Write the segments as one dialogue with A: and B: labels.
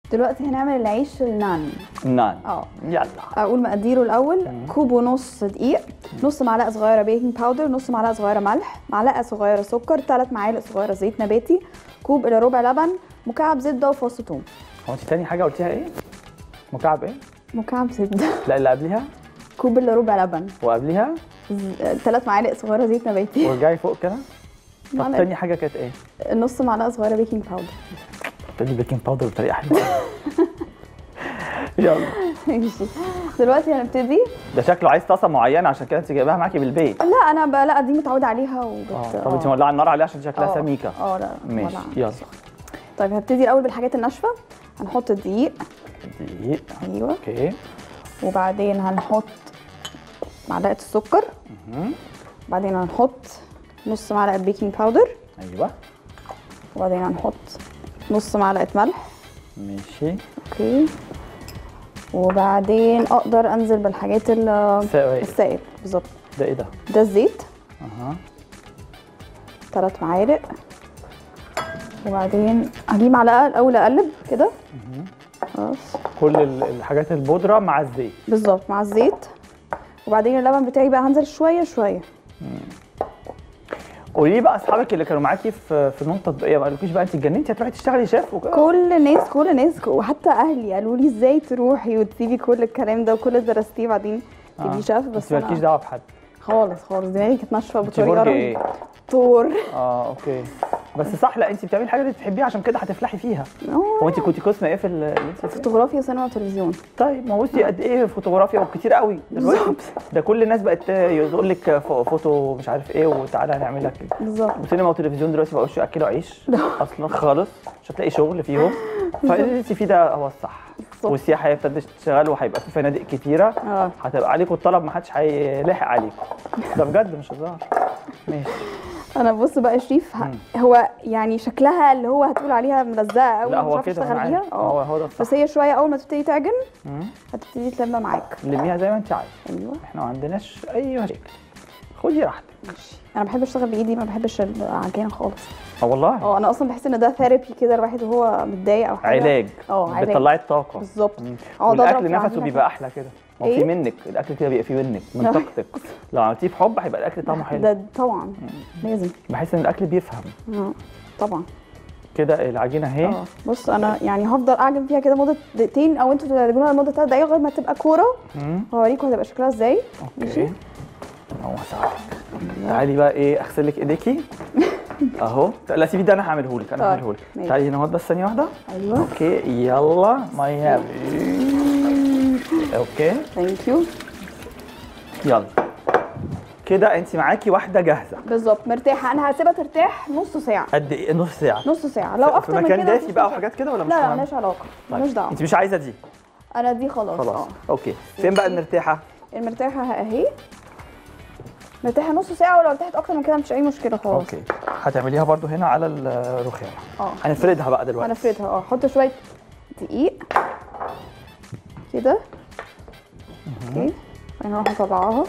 A: دلوقتي هنعمل العيش النان
B: نان
A: اه
B: يلا
A: اقول مقاديره الاول كوب ونص دقيق نص معلقه صغيره بيكنج باودر نص معلقه صغيره ملح معلقه صغيره سكر ثلاث معالق صغيره زيت نباتي كوب الى ربع لبن مكعب زبده وفص ثوم
B: هو انت تاني حاجه قلتيها ايه مكعب ايه
A: مكعب زبده
B: لا اللي قبليها
A: كوب الا ربع لبن
B: وقبليها
A: ثلاث معالق صغيره زيت نباتي
B: ورجعي فوق كده طب
A: معلقة.
B: تاني حاجه كانت ايه
A: نص معلقه صغيره بيكنج باودر
B: تاني بيكنج باودر بطريقه حلوه يلا
A: ماشي دلوقتي هنبتدي
B: ده شكله عايز طاسه معينه عشان كده انت جايباها معاكي بالبيت
A: لا انا بقى لا دي متعوده عليها وبت
B: اه طب انت مولعه النار عليها عشان شكلها
A: آه.
B: سميكه
A: اه لا
B: ماشي
A: ولا.
B: يلا
A: طيب هبتدي الاول بالحاجات الناشفه هنحط الدقيق
B: دقيق
A: ايوه
B: اوكي
A: وبعدين هنحط معلقه السكر
B: مهم.
A: وبعدين هنحط نص معلقه بيكنج باودر
B: ايوه
A: وبعدين هنحط نص معلقه ملح
B: ماشي
A: اوكي وبعدين اقدر انزل بالحاجات ال-
B: سائل
A: السائل بالظبط
B: ده ايه ده
A: ده الزيت
B: اها
A: ثلاث معالق وبعدين هجيب معلقه الاول اقلب كده خلاص
B: كل ال- الحاجات البودره مع الزيت
A: بالظبط مع الزيت وبعدين اللبن بتاعي بقى هنزل شويه شويه
B: قولي لي بقى اصحابك اللي كانوا معاكي في في فنون تطبيقيه ما قالوكيش بقى انت اتجننتي هتروحي تشتغلي شيف وكده
A: كل الناس كل الناس وحتى اهلي قالوا لي ازاي تروحي وتسيبي كل الكلام ده وكل اللي درستيه بعدين تبقي
B: آه.
A: شيف
B: بس
A: بس
B: مالكيش
A: انا
B: دعوه بحد
A: خالص خالص دماغي كانت ناشفه
B: انت
A: بطريقه
B: برج
A: رهيبة.
B: ايه
A: طور
B: اه اوكي بس صح لا انت بتعملي الحاجه اللي بتحبيها عشان كده هتفلحي فيها هو انت كنتي قسم ايه في ال- اللي انت فيه؟
A: فوتوغرافيا وسينما وتلفزيون
B: طيب ما هو بصي قد ايه فوتوغرافيا وكتير قوي دلوقتي
A: بالظبط.
B: ده كل الناس بقت يقول لك فو- فوتو مش عارف ايه وتعالى هنعمل لك
A: بالظبط
B: وسينما وتلفزيون دلوقتي ما بقوش ياكلوا عيش اصلا خالص مش هتلاقي شغل فيهم فاللي انت فيه ده هو الصح
A: بالظبط.
B: والسياحه ابتدت تشتغل وهيبقى في فنادق كتيره
A: اه
B: هتبقى عليكم الطلب ما حدش هيلاحق عليكم ده بجد مش هزار ماشي
A: انا بص بقى يا شريف ه- هو يعني شكلها اللي هو هتقول عليها ملزقه قوي
B: لا
A: مش
B: هو
A: عارفة
B: كده
A: اشتغل
B: أنا
A: بيها
B: عارف. هو
A: اه
B: هو ده الصح
A: بس هي شويه اول ما تبتدي تعجن
B: مم.
A: هتبتدي تلم معاك
B: لميها زي ما انت عايز
A: ايوه
B: احنا ما عندناش اي مشاكل خدي راحتك
A: ماشي انا بحب اشتغل بايدي ما بحبش العجينه خالص
B: اه والله
A: اه انا اصلا بحس ان ده ثيرابي كده الواحد وهو متضايق او حاجه
B: علاج
A: اه علاج
B: بتطلعي الطاقه
A: بالظبط
B: مم.
A: اقعد أضرب
B: والاكل
A: في
B: نفسه
A: العجينة
B: بيبقى
A: كده.
B: احلى كده ما هو في
A: إيه؟
B: منك الاكل كده بيبقى فيه منك من طاقتك لو عملتيه بحب هيبقى الاكل طعمه حلو
A: ده طبعا لازم
B: بحس ان الاكل بيفهم
A: اه طبعا
B: كده العجينه اهي
A: اه بص انا يعني هفضل اعجن فيها كده مده دقيقتين او انتوا تعجنوها لمده ثلاث دقايق لغايه ما تبقى كوره
B: مم.
A: هوريكم هتبقى شكلها ازاي ماشي
B: اوكي هو ساعدك تعالي بقى ايه اغسل لك ايديكي اهو لا سيبي ده انا هعمله لك انا
A: طيب،
B: هعمله لك
A: ماشي.
B: تعالي هنا اهوت بس ثانيه واحده
A: ايوه
B: اوكي يلا ميه اوكي
A: ثانك يو
B: يلا كده انت معاكي واحده جاهزه
A: بالظبط مرتاحه انا هسيبها ترتاح نص ساعه
B: قد ايه نص ساعه
A: نص ساعه لو
B: في
A: اكتر من
B: مكان
A: كده
B: دافي
A: مفيش
B: بقى
A: مشاكل.
B: وحاجات كده ولا مش
A: لا لا
B: مهم؟
A: مالهاش علاقه
B: طيب.
A: مالهاش دعوه
B: انت مش عايزه دي
A: انا دي خلاص
B: خلاص
A: اه
B: اوكي فين بقى المرتاحه
A: المرتاحه اهي مرتاحه نص ساعه ولو ارتاحت اكتر من كده مفيش اي مشكله خلاص
B: اوكي هتعمليها برضو هنا على الرخامه
A: اه
B: هنفردها بقى دلوقتي
A: هنفردها اه حط شويه دقيق كده اوكي بعدين اروح مطلعاها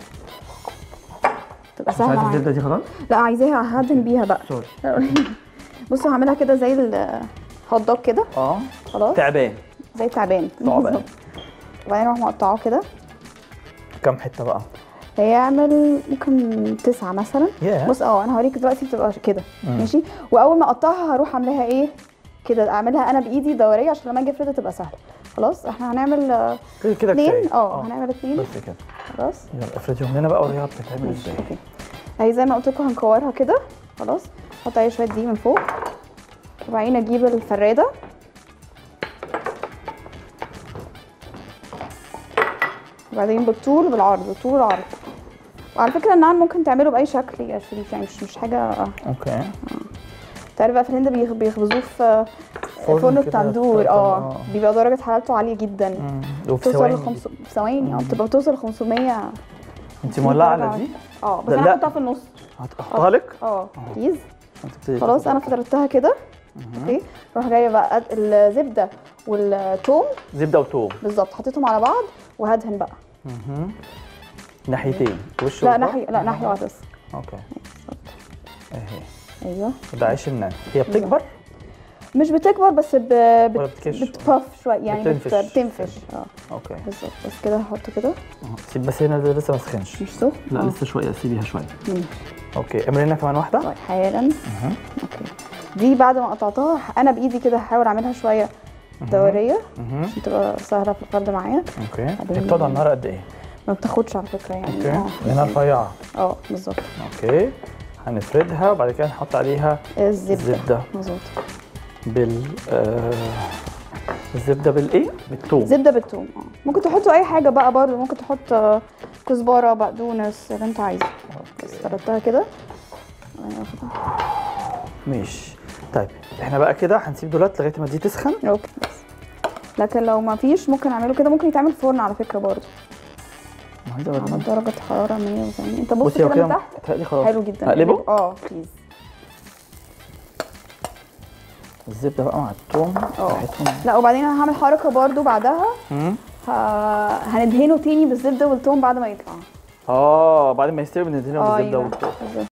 A: تبقى
B: مش
A: سهله
B: عايزه
A: معايا
B: الزبده دي خلاص
A: لا عايزاها هعجن بيها بقى
B: سوري
A: بصوا هعملها كده زي الهوت دوج كده
B: اه
A: خلاص
B: تعبان
A: زي التعبان
B: تعبان.
A: بالظبط. وبعدين اروح مقطعاه كده
B: كم حته بقى
A: هيعمل ممكن تسعة مثلا
B: ياه.
A: بص اه انا هوريك دلوقتي بتبقى كده ماشي واول ما اقطعها هروح اعملها ايه كده اعملها انا بايدي دوريه عشان لما اجي افردها تبقى سهله خلاص احنا هنعمل آه،
B: كده كده
A: اتنين
B: كفايه
A: اه هنعمل اتنين
B: بس كده
A: خلاص
B: يلا افرديهم لنا بقى وريها بتتعمل
A: ماشي
B: ازاي
A: اوكي اهي زي ما قلت لكم هنكورها كده خلاص احط عليها شويه دقيق من فوق وبعدين اجيب الفراده وبعدين بالطول وبالعرض بالطول والعرض وعلى فكره النعم ممكن تعمله باي شكل يا شريف يعني مش مش حاجه
B: اوكي
A: تعرف بقى في الهند بيخ- بيخبزوه في
B: فرن
A: فرن
B: كده
A: التندور
B: بتاع-
A: اه
B: آه.
A: بيبقى درجه حرارته عاليه جدا
B: مم. وفي
A: توصل
B: ثواني
A: ل 500 في ثواني اه بتبقى توصل ل 500
B: انت مولعه على دي
A: اه بس
B: ده
A: انا
B: لا.
A: هحطها في النص
B: هحطها لك
A: اه بليز
B: انت بتبتدي
A: خلاص انا فردتها كده اوكي اروح جايه بقى قد- الزبده والثوم
B: زبده وتوم
A: بالظبط حطيتهم على بعض وهدهن بقى
B: ناحيتين وش
A: لا
B: وظهر؟
A: ناحيه لا ناحيه واحده بس
B: اوكي اهي
A: ايوه
B: ده عيش النان هي بتكبر
A: مش بتكبر بس ب...
B: ولا
A: بت...
B: بتكش؟
A: بتبف شويه يعني بت...
B: بتنفش.
A: بتنفش اه
B: اوكي
A: بالظبط بس كده هحط كده
B: أه. سيب بس هنا ده لسه ما سخنش
A: مش سخن
B: لا
A: آه.
B: لسه شويه سيبيها شويه
A: مم.
B: اوكي اعمل لنا كمان واحده
A: طيب حالا اوكي دي بعد ما قطعتها انا بايدي كده هحاول اعملها شويه دوريه
B: اها
A: عشان تبقى سهله في الفرد معايا
B: اوكي
A: بعدين-
B: هي بتقعد على النار قد ايه
A: ما بتاخدش على فكره يعني
B: اوكي
A: اه
B: هنا رفيعه
A: اه بالظبط
B: اوكي هنفردها وبعد كده نحط عليها
A: الزبده
B: الزبده
A: مظبوط
B: بال آه... الزبده بالايه بالثوم
A: زبده بالثوم اه ممكن تحطوا اي حاجه بقى برضه ممكن تحط آه، كزبره بقدونس اللي انت عايزه بس فردتها كده
B: ماشي طيب احنا بقى كده هنسيب دولت لغايه ما دي تسخن
A: اوكي بس لكن لو ما فيش ممكن اعمله كده ممكن يتعمل فرن على فكره برضه
B: عايزة
A: على
B: أوريك.
A: درجه حراره 180 انت بص
B: بصي هو
A: كده
B: كده
A: من تحت
B: متهيألي خلاص
A: حلو جدا
B: اقلبه
A: اه بليز
B: الزبده بقى مع الثوم
A: اه.
B: ريحتهم
A: لا وبعدين انا هعمل حركه برضو بعدها
B: مم.
A: ه- هندهنه تاني بالزبده والثوم بعد ما يطلع
B: اه بعد ما يستوي بندهنه بالزبده
A: ايوه
B: والثوم
A: بالظبط